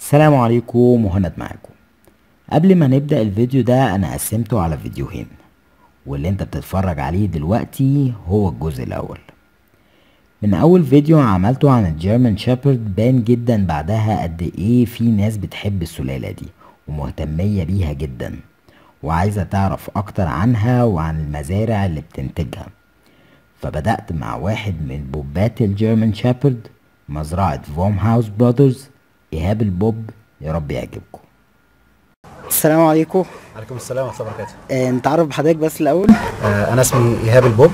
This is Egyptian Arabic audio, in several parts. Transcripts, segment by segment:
السلام عليكم مهند معاكم قبل ما نبدأ الفيديو ده انا قسمته على فيديوهين واللي انت بتتفرج عليه دلوقتي هو الجزء الاول من اول فيديو عملته عن الجيرمان شيبرد بان جدا بعدها قد ايه في ناس بتحب السلالة دي ومهتمية بيها جدا وعايزة تعرف اكتر عنها وعن المزارع اللي بتنتجها فبدأت مع واحد من بوبات الجيرمان شيبرد مزرعة فوم هاوس برادرز إيهاب البوب يا رب يعجبكم السلام عليكم عليكم السلام ورحمه الله وبركاته آه، نتعرف بحضرتك بس الأول آه انا اسمي ايهاب البوب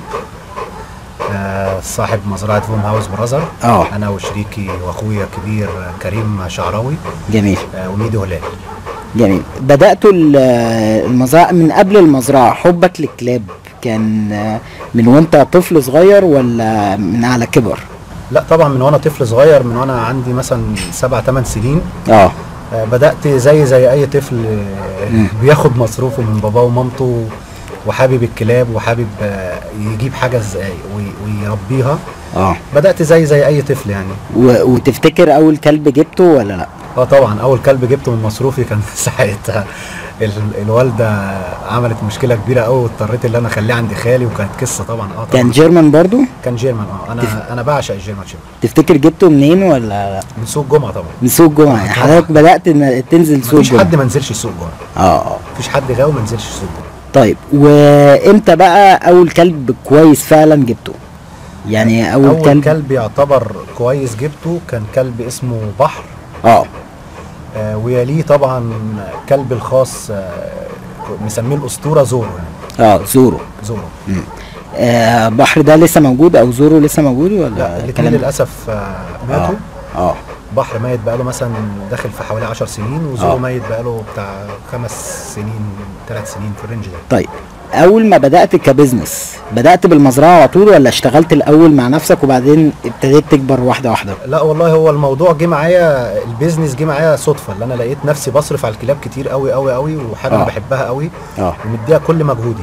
آه صاحب مزرعه فوم هاوس برازر اه انا وشريكي واخويا الكبير آه، كريم شعراوي جميل آه وميدو هلال جميل بدأتوا ال- المزرعة من قبل المزرعة حبك للكلاب كان آه، من وانت طفل صغير ولا من على كبر؟ لا طبعا من وانا طفل صغير من وانا عندي مثلا سبع ثمان سنين اه آه بدات زي زي اي طفل آه، مم. بياخد مصروفه من باباه ومامته وحابب الكلاب وحابب آه، يجيب حاجه زي وي- ويربيها اه بدات زي زي اي طفل يعني و- وتفتكر أول كلب جبته ولا لأ؟ اه طبعا اول كلب جبته من مصروفي كان ساعتها ال- الوالده عملت مشكله كبيره قوي واضطريت ان انا اخليه عند خالي وكانت قصه طبعا اه طبعا كان جيرمان برضو؟ كان جيرمان اه انا انا بعشق الجيرمان شيب تفتكر جبته منين ولا لأ؟ من سوق الجمعه طبعا من سوق الجمعة يعني طبعا. حضرتك بدأت إن تنزل سوق مفيش الجمعة حد ما نزلش سوق الجمعه اه اه مفيش حد غاوي ما نزلش سوق الجمعه طيب وامتى بقى اول كلب كويس فعلا جبته يعني اول, اول كلب, كلب يعتبر كويس جبته كان كلب اسمه بحر اه آه ويليه طبعا كلب الخاص آه مسميه الاسطوره زورو يعني اه زورو زورو مم. آه بحر ده لسه موجود او زورو لسه موجود ولا لا الاثنين الكلام- للاسف آه ماتوا اه اه بحر ميت بقاله مثلا داخل في حوالي 10 سنين وزورو آه. ميت بقاله بتاع خمس سنين ثلاث سنين في الرينج ده طيب اول ما بدات كبزنس بدات بالمزرعه على طول ولا اشتغلت الاول مع نفسك وبعدين ابتديت تكبر واحده واحده لا والله هو الموضوع جه معايا البيزنس جه معايا صدفه اللي انا لقيت نفسي بصرف على الكلاب كتير قوي قوي قوي وحاجه آه. انا بحبها قوي اه ومديها كل مجهودي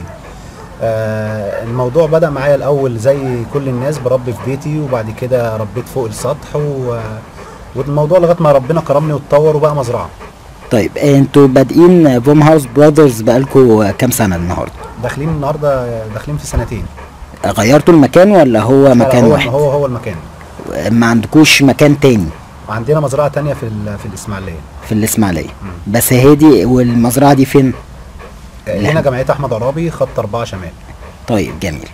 آه الموضوع بدا معايا الاول زي كل الناس بربي في بيتي وبعد كده ربيت فوق السطح و والموضوع لغايه ما ربنا كرمني واتطور وبقى مزرعه طيب انتوا بادئين فوم هاوس برادرز بقالكوا كام سنه النهارده داخلين النهارده داخلين في سنتين غيرتوا المكان ولا هو لا، مكان هو واحد هو هو المكان ما عندكوش مكان تاني وعندنا مزرعه تانية في ال- في الاسماعيليه في الاسماعيليه بس هي دي والمزرعه دي فين آه، لا. هنا جمعيه احمد عرابي خط أربعة شمال طيب جميل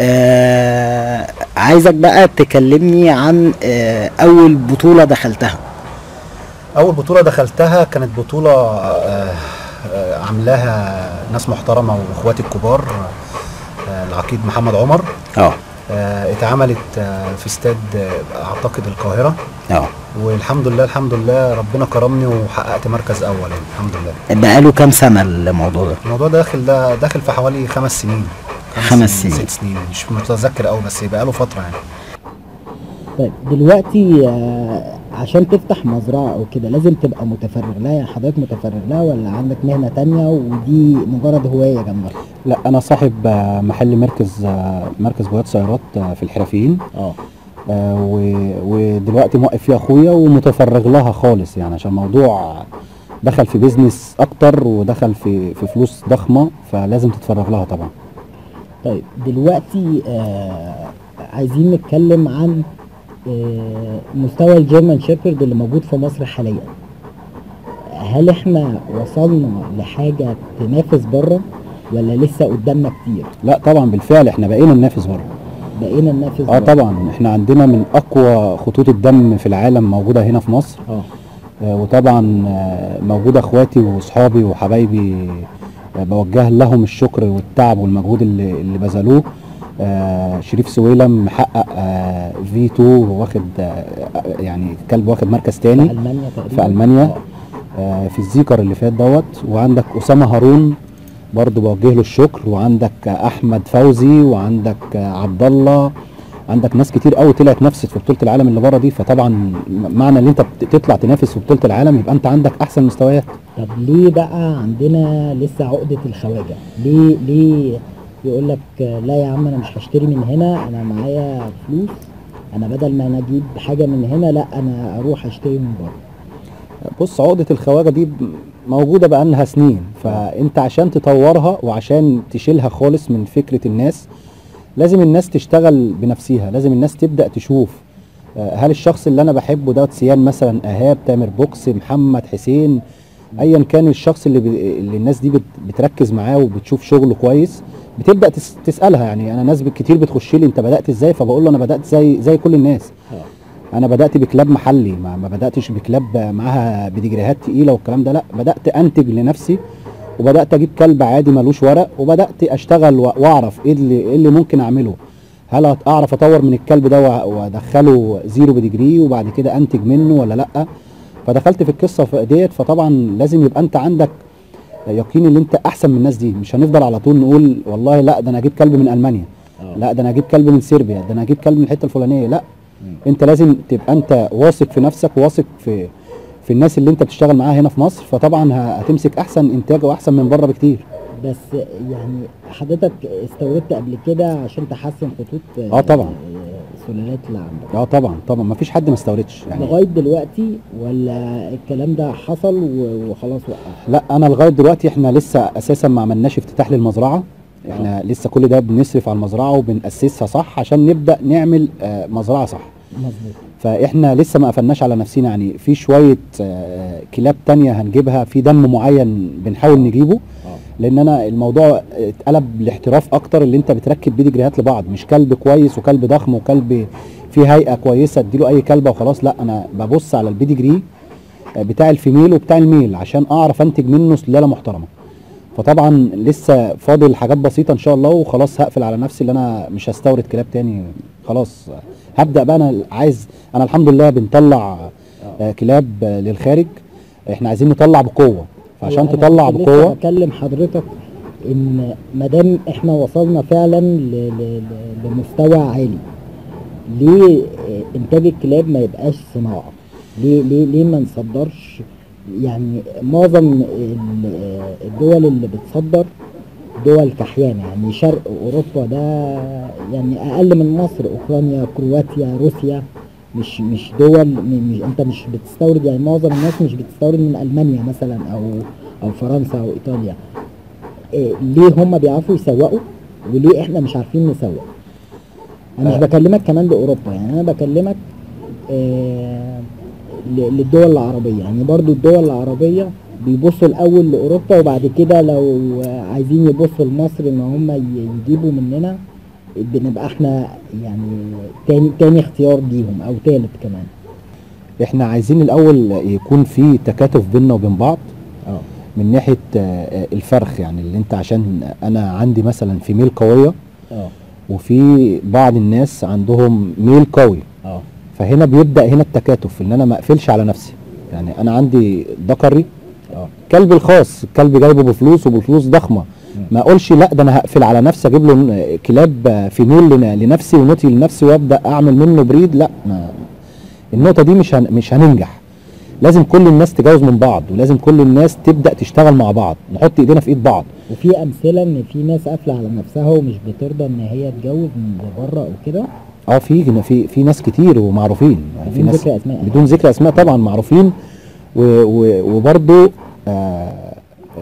آه عايزك بقى تكلمني عن آه اول بطوله دخلتها اول بطوله دخلتها كانت بطوله آه، آه، عاملاها ناس محترمه واخواتي الكبار آه، العقيد محمد عمر اه آه، اتعملت آه، في استاد آه، اعتقد القاهره اه والحمد لله الحمد لله ربنا كرمني وحققت مركز اول يعني الحمد لله بقاله كام سنه الموضوع ده الموضوع ده داخل ده داخل في حوالي خمس سنين خمس سنين. ست سنين مش متذكر قوي بس بقاله فتره يعني طيب دلوقتي آه عشان تفتح مزرعه او كده لازم تبقى متفرغ لها يعني حضرتك متفرغ لها ولا عندك مهنه تانية ودي مجرد هوايه جنبك لا انا صاحب آه، محل مركز آه، مركز بويات سيارات آه، في الحرفيين اه آه، و- ودلوقتي موقف فيها اخويا ومتفرغ لها خالص يعني عشان الموضوع دخل في بيزنس اكتر ودخل في في فلوس ضخمه فلازم تتفرغ لها طبعا طيب دلوقتي آه عايزين نتكلم عن آه مستوى الجيرمان شيبرد اللي موجود في مصر حاليا هل احنا وصلنا لحاجة تنافس بره ولا لسه قدامنا كتير لا طبعا بالفعل احنا بقينا ننافس بره بقينا ننافس اه بره طبعا احنا عندنا من اقوى خطوط الدم في العالم موجوده هنا في مصر اه آه، وطبعا آه، موجود اخواتي واصحابي وحبايبي آه، بوجه لهم الشكر والتعب والمجهود اللي, اللي بذلوه آه، شريف سويلم محقق في 2 واخد آه، يعني كلب واخد مركز في تاني المانيا تقريبا في المانيا آه. آه، في الزيكر اللي فات دوت وعندك اسامه هارون برضو بوجه له الشكر وعندك آه، احمد فوزي وعندك آه، عبد الله عندك ناس كتير قوي طلعت نفست في بطوله العالم اللي بره دي فطبعا م- معنى ان انت بت- تطلع تنافس في بطوله العالم يبقى انت عندك احسن مستويات طب ليه بقى عندنا لسه عقدة الخواجة ليه ليه يقول لك لا يا عم انا مش هشتري من هنا انا معايا فلوس انا بدل ما انا اجيب حاجة من هنا لا انا اروح اشتري من بره بص عقدة الخواجة دي ب- موجودة بقالها سنين فانت عشان تطورها وعشان تشيلها خالص من فكرة الناس لازم الناس تشتغل بنفسها لازم الناس تبدأ تشوف آه، هل الشخص اللي انا بحبه دوت سيان مثلا ايهاب تامر بوكس محمد حسين ايا كان الشخص اللي, ب... اللي الناس دي بت... بتركز معاه وبتشوف شغله كويس بتبدا تس... تسالها يعني انا ناس كتير بتخش لي انت بدات ازاي فبقول له انا بدات زي زي كل الناس انا بدات بكلاب محلي ما, ما بداتش بكلاب معاها بديجريهات تقيله والكلام ده لا بدات انتج لنفسي وبدات اجيب كلب عادي ملوش ورق وبدات اشتغل و- واعرف ايه اللي ايه اللي ممكن اعمله هل أت- اعرف اطور من الكلب ده وأ- وادخله زيرو بديجري وبعد كده انتج منه ولا لا فدخلت في القصه ف- ديت فطبعا لازم يبقى انت عندك يقين ان انت احسن من الناس دي مش هنفضل على طول نقول والله لا ده انا اجيب كلب من المانيا لا ده انا اجيب كلب من صربيا ده انا اجيب كلب من الحته الفلانيه لا انت لازم تبقى انت واثق في نفسك واثق في في الناس اللي انت بتشتغل معاها هنا في مصر فطبعا ه- هتمسك احسن انتاج واحسن من بره بكتير بس يعني حضرتك استوردت قبل كده عشان تحسن خطوط آه طبعا. السلالات اللي عندك اه طبعا طبعا ما فيش حد ما استوردش يعني لغايه دلوقتي ولا الكلام ده حصل و- وخلاص وقف لا انا لغايه دلوقتي احنا لسه اساسا ما عملناش افتتاح للمزرعه احنا لسه كل ده بنصرف على المزرعه وبنأسسها صح عشان نبدا نعمل آه، مزرعه صح مظبوط فاحنا لسه ما قفلناش على نفسنا يعني في شويه آه، كلاب تانية هنجيبها في دم معين بنحاول نجيبه لان انا الموضوع اتقلب لاحتراف اكتر اللي انت بتركب بيدجريهات لبعض مش كلب كويس وكلب ضخم وكلب فيه هيئه كويسه اديله اي كلبه وخلاص لا انا ببص على البيدجري آه، بتاع الفيميل وبتاع الميل عشان اعرف انتج منه سلاله محترمه فطبعا لسه فاضل حاجات بسيطه ان شاء الله وخلاص هقفل على نفسي اللي انا مش هستورد كلاب تاني خلاص هبدا بقى انا عايز انا الحمد لله بنطلع آه، كلاب آه، للخارج احنا عايزين نطلع بقوه فعشان وأنا تطلع كنت لسه بقوه بكلم حضرتك ان ما دام احنا وصلنا فعلا ل- ل- ل- لمستوى عالي ليه آه، انتاج الكلاب ما يبقاش صناعه ليه ليه ليه ما نصدرش يعني معظم ال- آه، الدول اللي بتصدر دول كحيانة يعني شرق اوروبا ده يعني اقل من مصر اوكرانيا كرواتيا روسيا مش مش دول م- مش انت مش بتستورد يعني معظم الناس مش بتستورد من المانيا مثلا او او فرنسا او ايطاليا إيه ليه هم بيعرفوا يسوقوا وليه احنا مش عارفين نسوق انا مش آه. بكلمك كمان لاوروبا يعني انا بكلمك آه ل- للدول العربيه يعني برضو الدول العربيه بيبصوا الاول لاوروبا وبعد كده لو عايزين يبصوا لمصر ان هم ي- يجيبوا مننا بنبقى احنا يعني تاني تاني اختيار ليهم او تالت كمان احنا عايزين الاول يكون في تكاتف بيننا وبين بعض اه من ناحيه آه، آه، الفرخ يعني اللي انت عشان انا عندي مثلا في ميل قويه اه وفي بعض الناس عندهم ميل قوي اه فهنا بيبدا هنا التكاتف ان انا ما اقفلش على نفسي يعني انا عندي ذكري اه كلبي الخاص الكلب جايبه بفلوس وبفلوس ضخمه ما اقولش لا ده انا هقفل على نفسي اجيب له ن- كلاب فيميل لن- لنفسي ونوتي لنفسي وابدا اعمل منه بريد لا ما النقطه دي مش هن مش هننجح لازم كل الناس تجاوز من بعض ولازم كل الناس تبدا تشتغل مع بعض نحط ايدينا في ايد بعض وفي امثله ان في ناس قافله على نفسها ومش بترضى ان هي تجوز من بره او كده اه في في في ناس كتير ومعروفين يعني في بدون ناس ذكر أسماء. بدون ذكر اسماء طبعا معروفين و و وبرضو آه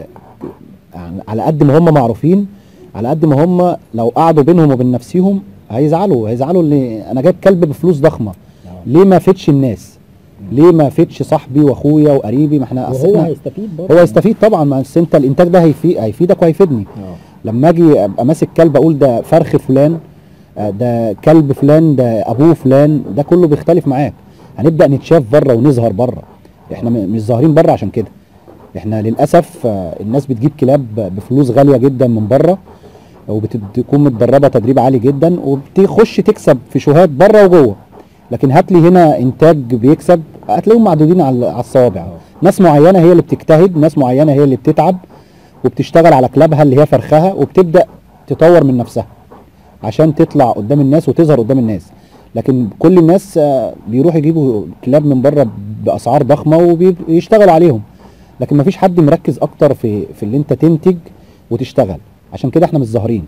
آه، على قد ما هم معروفين على قد ما هم لو قعدوا بينهم وبين نفسهم هيزعلوا هيزعلوا ان انا جايب كلب بفلوس ضخمه ليه ما فيتش الناس ليه ما فيتش صاحبي واخويا وقريبي ما احنا أصل وهو إحنا- هيستفيد برضه هو يستفيد طبعا ما أصل انت الانتاج ده هيفي- هيفيدك وهيفيدني اه لما اجي ابقى ماسك كلب اقول ده فرخ فلان آه، ده كلب فلان ده ابوه فلان ده كله بيختلف معاك هنبدا نتشاف بره ونظهر بره احنا م- مش ظاهرين بره عشان كده احنا للاسف آه، الناس بتجيب كلاب بفلوس غاليه جدا من بره وبتكون متدربه تدريب عالي جدا وبتخش تكسب في شوهات بره وجوه لكن هات لي هنا انتاج بيكسب هتلاقيهم معدودين على على الصوابع ناس معينه هي اللي بتجتهد ناس معينه هي اللي بتتعب وبتشتغل على كلابها اللي هي فرخها وبتبدا تطور من نفسها عشان تطلع قدام الناس وتظهر قدام الناس لكن كل الناس آه، بيروحوا يجيبوا كلاب من بره باسعار ضخمه وبيشتغلوا عليهم لكن مفيش حد مركز اكتر في في اللي انت تنتج وتشتغل عشان كده احنا مش ظاهرين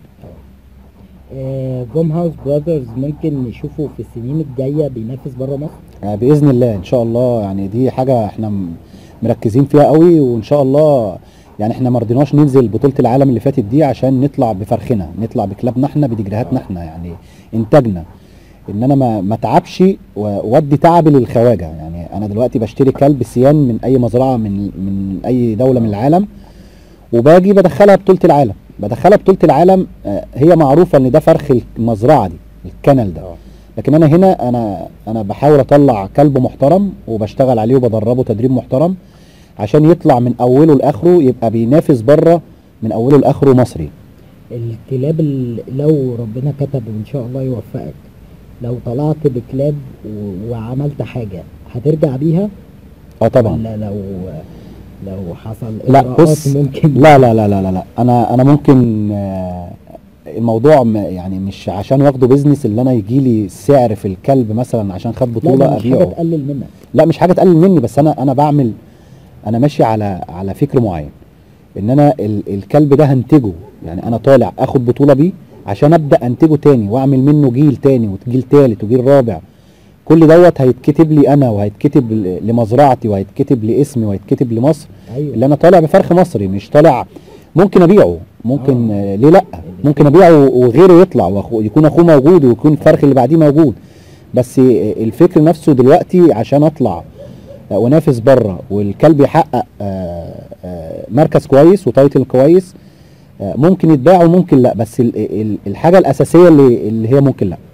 آه، جوم هاوس براذرز ممكن نشوفه في السنين الجايه بينافس بره مصر آه، باذن الله ان شاء الله يعني دي حاجه احنا م- مركزين فيها قوي وان شاء الله يعني احنا ما رضيناش ننزل بطوله العالم اللي فاتت دي عشان نطلع بفرخنا نطلع بكلابنا احنا بدجرهاتنا احنا يعني انتاجنا ان انا ما ما اتعبش وادي تعبي للخواجه يعني انا دلوقتي بشتري كلب سيان من اي مزرعه من من اي دوله من العالم وباجي بدخلها بطوله العالم بدخلها بطوله العالم آه، هي معروفه ان ده فرخ المزرعه دي الكنل ده لكن انا هنا انا انا بحاول اطلع كلب محترم وبشتغل عليه وبدربه تدريب محترم عشان يطلع من اوله لاخره يبقى بينافس بره من اوله لاخره مصري الكلاب ال- لو ربنا كتب وان شاء الله يوفقك لو طلعت بكلاب و- وعملت حاجه هترجع بيها اه طبعا ولا لو لو حصل لا إجراءات بص ممكن لا لا لا لا لا, لا. انا انا ممكن آه، الموضوع م- يعني مش عشان واخده بيزنس اللي انا يجي لي سعر في الكلب مثلا عشان خد لا بطوله ده مش حاجه ابيعه تقلل منك لا مش حاجه تقلل مني بس انا انا بعمل انا ماشي على على فكر معين ان انا ال الكلب ده هنتجه يعني انا طالع اخد بطوله بيه عشان ابدا انتجه تاني واعمل منه جيل تاني وجيل تالت وجيل رابع كل دوت هيتكتب لي انا وهيتكتب ل- لمزرعتي وهيتكتب لاسمي وهيتكتب لمصر ايوه اللي انا طالع بفرخ مصري مش طالع ممكن ابيعه ممكن آه. ليه لا ممكن ابيعه وغيره يطلع وأخو يكون اخوه موجود ويكون الفرخ اللي بعديه موجود بس آه، الفكر نفسه دلوقتي عشان اطلع آه، وانافس بره والكلب يحقق آه، آه، مركز كويس وتايتل كويس آه، ممكن يتباع وممكن لا بس ال- ال- الحاجه الاساسيه اللي اللي هي ممكن لا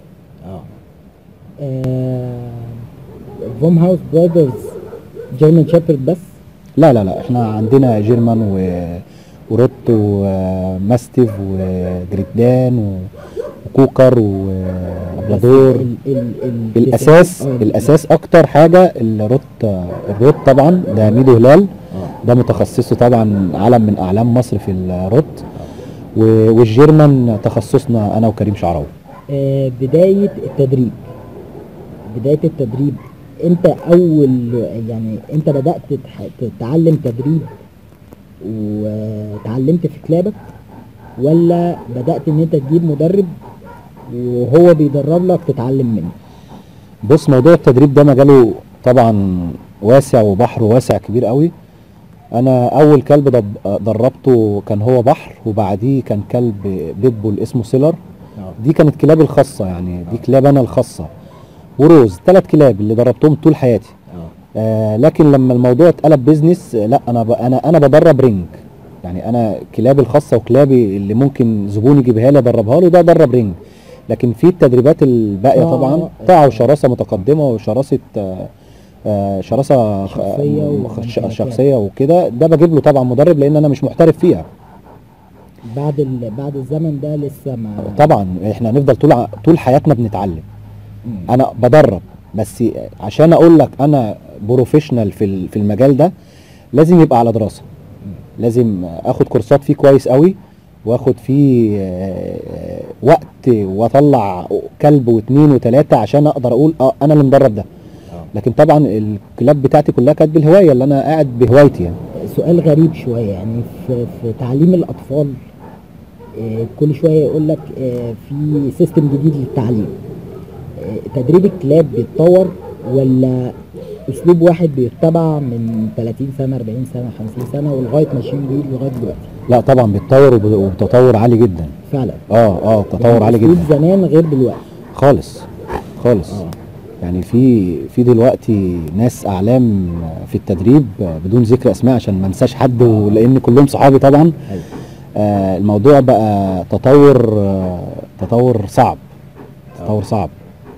اه فوم هاوس برادرز جيرمان شيبرد بس لا لا لا احنا عندنا جيرمان و وروت وماستيف وجريتدان و- وكوكر وابلادور ال ال ال الاساس آه، الاساس اكتر حاجه الروت الروت طبعا ده ميدو هلال آه. ده متخصصه طبعا علم من اعلام مصر في الروت و- والجيرمان تخصصنا انا وكريم شعراوي آه، بداية التدريب بداية التدريب انت اول يعني انت بدأت تح- تتعلم تدريب وتعلمت في كلابك ولا بدأت ان انت تجيب مدرب وهو بيدرب لك تتعلم منه بص موضوع التدريب ده مجاله طبعا واسع وبحر واسع كبير قوي انا اول كلب دب- دربته كان هو بحر وبعديه كان كلب بيتبول اسمه سيلر دي كانت كلابي الخاصه يعني دي كلاب انا الخاصه وروز ثلاث كلاب اللي دربتهم طول حياتي آه لكن لما الموضوع اتقلب بيزنس آه، لا انا ب... انا انا بدرب رينج يعني انا كلابي الخاصه وكلابي اللي ممكن زبون يجيبها لي ادربها له ده ادرب رينج لكن في التدريبات الباقيه آه، طبعا آه. طاعه وشراسه متقدمه وشراسه آه، آه، شراسه خ- شخصية م- وممتلكات. شخصيه وكده ده بجيب له طبعا مدرب لان انا مش محترف فيها بعد ال... بعد الزمن ده لسه ما طبعا احنا هنفضل طول ع- طول حياتنا بنتعلم مم. انا بدرب بس عشان اقول لك انا بروفيشنال في ال- في المجال ده لازم يبقى على دراسه لازم اخد كورسات فيه كويس قوي واخد فيه آه، وقت واطلع كلب واثنين وثلاثه عشان اقدر اقول اه انا اللي مدرب ده لكن طبعا الكلاب بتاعتي كلها كانت بالهوايه اللي انا قاعد بهوايتي يعني سؤال غريب شويه يعني في, في تعليم الاطفال آه، كل شويه يقول لك آه، في سيستم جديد للتعليم آه، تدريب الكلاب بيتطور ولا اسلوب واحد بيتبع من 30 سنه 40 سنه 50 سنه ولغايه ماشيين بيه لغايه دلوقتي لا طبعا بيتطور وب- وبتطور عالي جدا فعلا اه اه تطور يعني عالي أسلوب جدا زمان غير دلوقتي خالص خالص اه يعني في في دلوقتي ناس اعلام في التدريب بدون ذكر اسماء عشان ما انساش حد ولان كلهم صحابي طبعا أيوة. آه الموضوع بقى تطور آه تطور صعب تطور صعب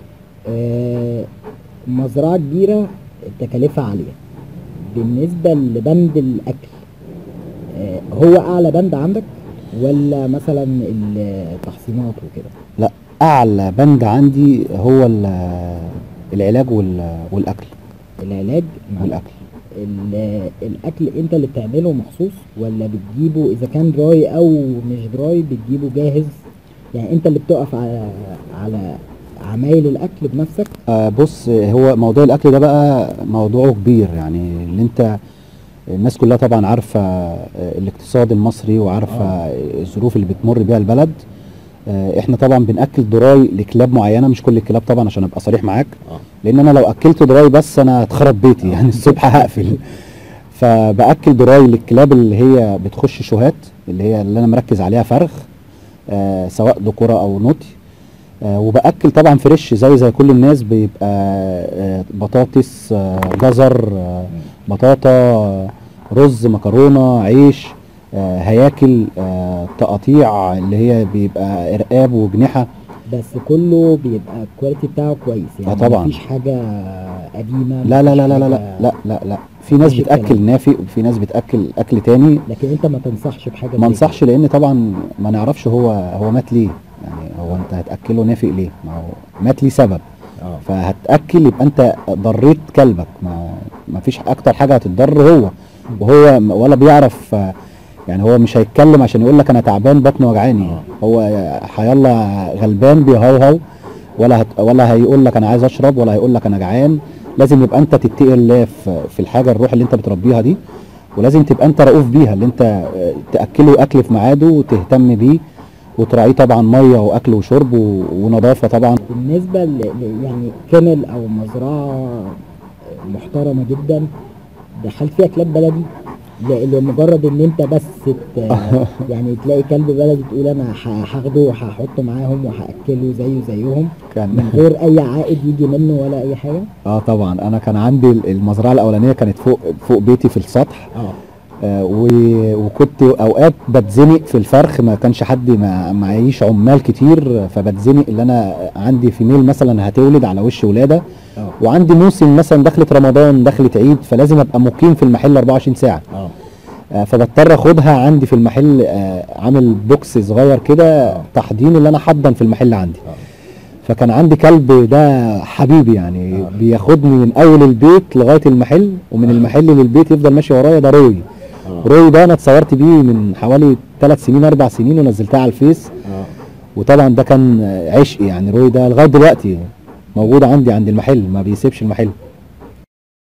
آه، مزرعة كبيرة تكاليفها عالية بالنسبة لبند الأكل آه، هو أعلى بند عندك ولا مثلا التحصينات وكده لا اعلى بند عندي هو ال- العلاج وال- والاكل العلاج مع والاكل ال- الأكل أنت اللي بتعمله مخصوص ولا بتجيبه إذا كان دراي أو مش دراي بتجيبه جاهز يعني أنت اللي بتقف على على عمايل الأكل بنفسك آه بص هو موضوع الاكل ده بقى موضوعه كبير يعني اللي انت الناس كلها طبعا عارفه آه، الاقتصاد المصري وعارفه الظروف اللي بتمر بيها البلد آه، احنا طبعا بناكل دراي لكلاب معينه مش كل الكلاب طبعا عشان ابقى صريح معاك آه. لان انا لو اكلت دراي بس انا هتخرب بيتي يعني الصبح هقفل فباكل دراي للكلاب اللي هي بتخش شوهات اللي هي اللي انا مركز عليها فرخ آه سواء ذكوره او نوتي آه وباكل طبعا فريش زي زي كل الناس بيبقى آه بطاطس آه جزر آه بطاطا آه رز مكرونه عيش آه هياكل آه تقاطيع اللي هي بيبقى ارقاب وجنحه بس كله بيبقى الكواليتي بتاعه كويس يعني آه طبعا. مفيش حاجه قديمه لا لا مفيش لا لا لا لا حاجة- لا لا, لا. في ناس مفيش بتاكل الكلام. نافق وفي ناس بتاكل اكل تاني لكن انت ما تنصحش بحاجه ما زي انصحش لان طبعا ما نعرفش هو هو مات ليه يعني هو انت هتاكله نافق ليه ما هو مات ليه سبب كده. اه فهتاكل يبقى انت ضريت كلبك ما ما فيش اكتر حاجه هتتضر هو وهو م- ولا بيعرف آه، يعني هو مش هيتكلم عشان يقول لك انا تعبان بطني وجعاني هو هيلا غلبان بيهوهو ولا هت ولا هيقول لك انا عايز اشرب ولا هيقول لك انا جعان لازم يبقى انت تتقي الله في في الحاجه الروح اللي انت بتربيها دي ولازم تبقى انت رؤوف بيها اللي انت آه، تاكله اكل في ميعاده وتهتم بيه وتراعيه طبعا ميه واكل وشرب و- ونظافه طبعا بالنسبه ل... ل- يعني كنل او مزرعه محترمه جدا دخلت فيها كلاب بلدي ل- لمجرد ان انت بس ت... يعني تلاقي كلب بلدي تقول انا ه- هاخده وهحطه معاهم وهاكله زيه زيهم من كان غير اي عائد يجي منه ولا اي حاجه اه طبعا انا كان عندي المزرعه الاولانيه كانت فوق فوق بيتي في السطح اه آه و- وكنت اوقات بتزنق في الفرخ ما كانش حد ما معيش عمال كتير فبتزنق اللي انا عندي فيميل مثلا هتولد على وش ولاده اه وعندي موسم مثلا دخلت رمضان دخلت عيد فلازم ابقى مقيم في المحل 24 ساعه اه آه، فبضطر اخدها عندي في المحل آه، عامل بوكس صغير كده تحضين اللي انا حضن في المحل عندي فكان عندي كلب ده حبيبي يعني بياخدني من اول البيت لغايه المحل ومن المحل للبيت يفضل ماشي ورايا ده روي روي ده انا اتصورت بيه من حوالي ثلاث سنين اربع سنين ونزلتها على الفيس اه وطبعا ده كان عشق يعني روي ده لغايه دلوقتي موجود عندي عند المحل ما بيسيبش المحل